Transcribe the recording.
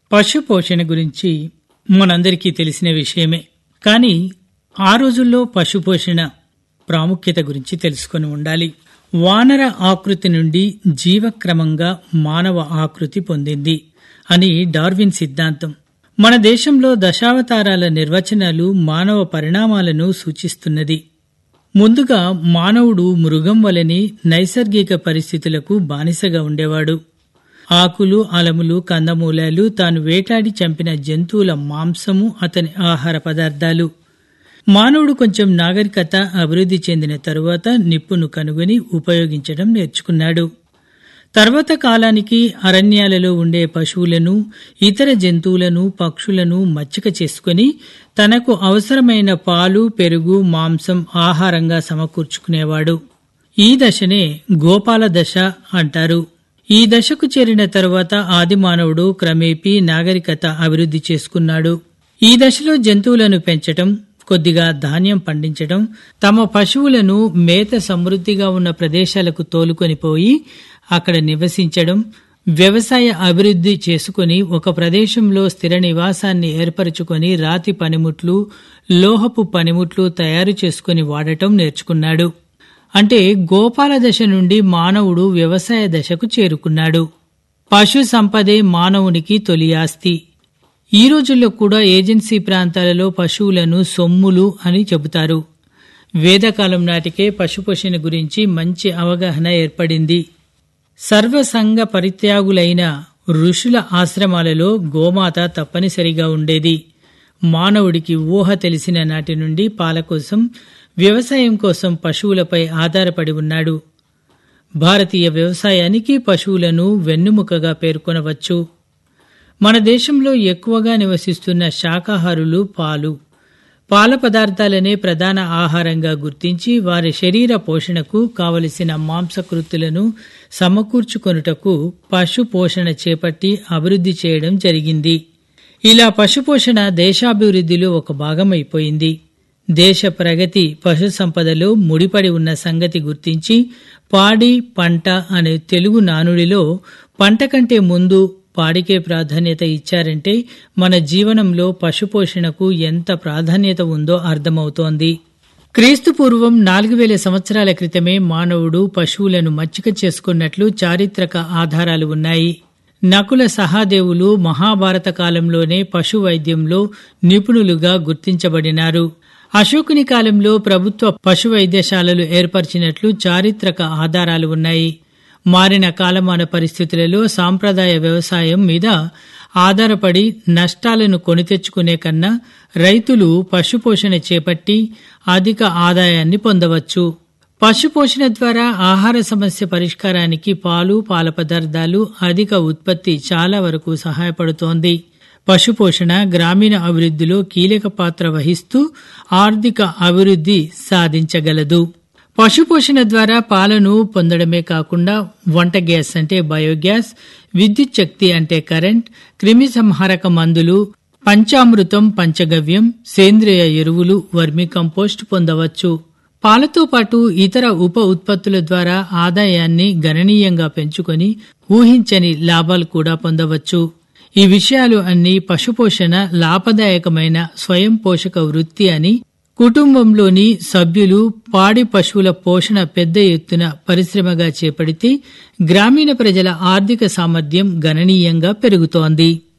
పశు పోషణ గురించి మనందరికీ తెలిసిన విషయమే కానీ ఆ రోజుల్లో పశు పోషణ ప్రాముఖ్యత గురించి తెలుసుకొని ఉండాలి వానర ఆకృతి నుండి జీవక్రమంగా మానవ ఆకృతి పొందింది అని డార్విన్ సిద్ధాంతం మన దేశంలో దశావతారాల నిర్వచనాలు మానవ పరిణామాలను సూచిస్తున్నది ముందుగా మానవుడు మృగం వలని నైసర్గిక పరిస్థితులకు బానిసగా ఉండేవాడు ఆకులు అలములు కందమూలాలు తాను వేటాడి చంపిన జంతువుల మాంసము అతని ఆహార పదార్థాలు మానవుడు కొంచెం నాగరికత అభివృద్ధి చెందిన తరువాత నిప్పును కనుగొని ఉపయోగించడం నేర్చుకున్నాడు తర్వాత కాలానికి అరణ్యాలలో ఉండే పశువులను ఇతర జంతువులను పక్షులను మచ్చిక చేసుకుని తనకు అవసరమైన పాలు పెరుగు మాంసం ఆహారంగా సమకూర్చుకునేవాడు ఈ దశనే గోపాల దశ అంటారు ఈ దశకు చేరిన తరువాత ఆది మానవుడు క్రమేపీ నాగరికత అభివృద్ధి చేసుకున్నాడు ఈ దశలో జంతువులను పెంచటం కొద్దిగా ధాన్యం పండించడం తమ పశువులను మేత సమృద్ధిగా ఉన్న ప్రదేశాలకు తోలుకొని పోయి అక్కడ నివసించడం వ్యవసాయ అభివృద్ధి చేసుకుని ఒక ప్రదేశంలో స్థిర నివాసాన్ని ఏర్పరచుకొని రాతి పనిముట్లు లోహపు పనిముట్లు తయారు చేసుకుని వాడటం నేర్చుకున్నాడు అంటే గోపాల దశ నుండి మానవుడు వ్యవసాయ దశకు చేరుకున్నాడు పశు సంపదే మానవునికి తొలి ఆస్తి ఈ రోజుల్లో కూడా ఏజెన్సీ ప్రాంతాలలో పశువులను సొమ్ములు అని చెబుతారు వేదకాలం నాటికే పశుపోషణ గురించి మంచి అవగాహన ఏర్పడింది సర్వసంగ పరిత్యాగులైన ఋషుల ఆశ్రమాలలో గోమాత తప్పనిసరిగా ఉండేది మానవుడికి ఊహ తెలిసిన నాటి నుండి పాల కోసం వ్యవసాయం కోసం పశువులపై ఆధారపడి ఉన్నాడు భారతీయ వ్యవసాయానికి పశువులను వెన్నుముకగా పేర్కొనవచ్చు మన దేశంలో ఎక్కువగా నివసిస్తున్న శాకాహారులు పాలు పాల పదార్థాలనే ప్రధాన ఆహారంగా గుర్తించి వారి శరీర పోషణకు కావలసిన మాంసకృతులను సమకూర్చుకొనుటకు పశు పోషణ చేపట్టి అభివృద్ధి చేయడం జరిగింది ఇలా పశుపోషణ దేశాభివృద్ధిలో ఒక భాగమైపోయింది దేశ ప్రగతి పశు సంపదలో ముడిపడి ఉన్న సంగతి గుర్తించి పాడి పంట అనే తెలుగు నానుడిలో పంట కంటే ముందు పాడికే ప్రాధాన్యత ఇచ్చారంటే మన జీవనంలో పశుపోషణకు ఎంత ప్రాధాన్యత ఉందో అర్థమవుతోంది క్రీస్తు పూర్వం నాలుగు వేల సంవత్సరాల క్రితమే మానవుడు పశువులను మచ్చిక చేసుకున్నట్లు చారిత్రక ఆధారాలు ఉన్నాయి నకుల సహాదేవులు మహాభారత కాలంలోనే పశు వైద్యంలో నిపుణులుగా గుర్తించబడినారు అశోకుని కాలంలో ప్రభుత్వ పశు వైద్యశాలలు ఏర్పరిచినట్లు చారిత్రక ఆధారాలు ఉన్నాయి మారిన కాలమాన పరిస్థితులలో సాంప్రదాయ వ్యవసాయం మీద ఆధారపడి నష్టాలను కొని తెచ్చుకునే కన్నా రైతులు పశుపోషణ చేపట్టి అధిక ఆదాయాన్ని పొందవచ్చు పశుపోషణ ద్వారా ఆహార సమస్య పరిష్కారానికి పాలు పాల పదార్థాలు అధిక ఉత్పత్తి చాలా వరకు సహాయపడుతోంది పశుపోషణ గ్రామీణ అభివృద్ధిలో కీలక పాత్ర వహిస్తూ ఆర్థిక అభివృద్ధి సాధించగలదు పశుపోషణ ద్వారా పాలను పొందడమే కాకుండా వంట గ్యాస్ అంటే బయోగ్యాస్ విద్యుత్ శక్తి అంటే కరెంట్ క్రిమి సంహారక మందులు పంచామృతం పంచగవ్యం సేంద్రియ ఎరువులు వర్మి కంపోస్ట్ పొందవచ్చు పాలతో పాటు ఇతర ఉప ఉత్పత్తుల ద్వారా ఆదాయాన్ని గణనీయంగా పెంచుకొని ఊహించని లాభాలు కూడా పొందవచ్చు ఈ విషయాలు అన్ని పశుపోషణ లాభదాయకమైన స్వయం పోషక వృత్తి అని కుటుంబంలోని సభ్యులు పాడి పశువుల పోషణ పెద్ద ఎత్తున పరిశ్రమగా చేపడితే గ్రామీణ ప్రజల ఆర్థిక సామర్థ్యం గణనీయంగా పెరుగుతోంది